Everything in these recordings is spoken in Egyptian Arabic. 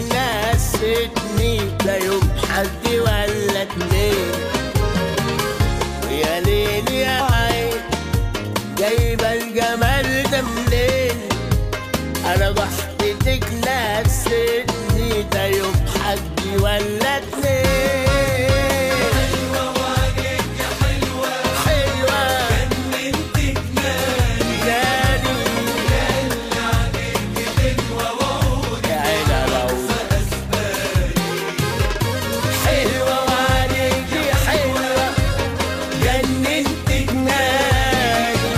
نستني لا يوم حد ولا اتنين ويا ليل يا عين جايبه الجمال ده منين انا ضحكتك نستني ده يوم حد ولا اتنين حلوة نادي يا عين العود حلوة وعليكي حلوة جننتك نادي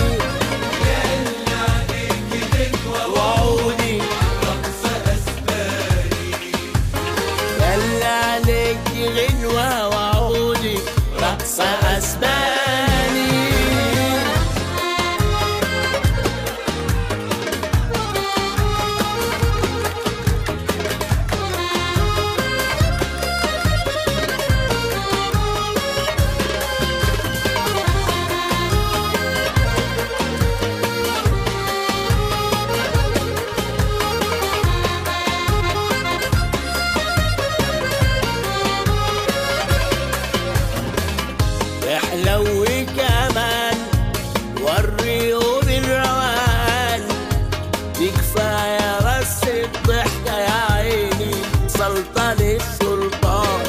وعودي يلا عليكي غنوة وعودي رقصة أسباني احلو كمان وريهم الروان دي كفاية بس الضحكة يا عيني سلطان السلطان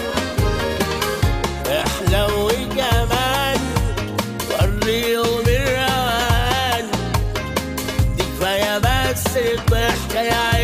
احلو كمان وريهم الروان دي كفاية بس الضحكة يا